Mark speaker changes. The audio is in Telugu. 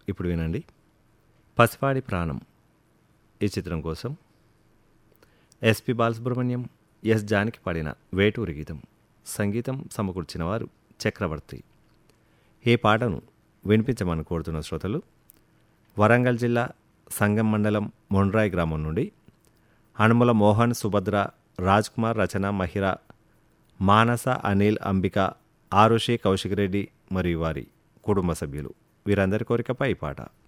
Speaker 1: ఇప్పుడు వినండి పసివాడి ప్రాణం ఈ చిత్రం కోసం ఎస్పి బాలసుబ్రహ్మణ్యం ఎస్ జానకి పాడిన వేటూరి గీతం సంగీతం సమకూర్చిన వారు చక్రవర్తి ఈ పాటను వినిపించమని కోరుతున్న శ్రోతలు వరంగల్ జిల్లా సంగం మండలం మొండ్రాయి గ్రామం నుండి హనుమల మోహన్ సుభద్ర రాజ్ కుమార్ రచన మహిర మానస అనిల్ అంబిక ఆరుషి కౌశిక్ రెడ్డి మరియు వారి కుటుంబ సభ్యులు వీరందరి కోరికపై ఈ పాట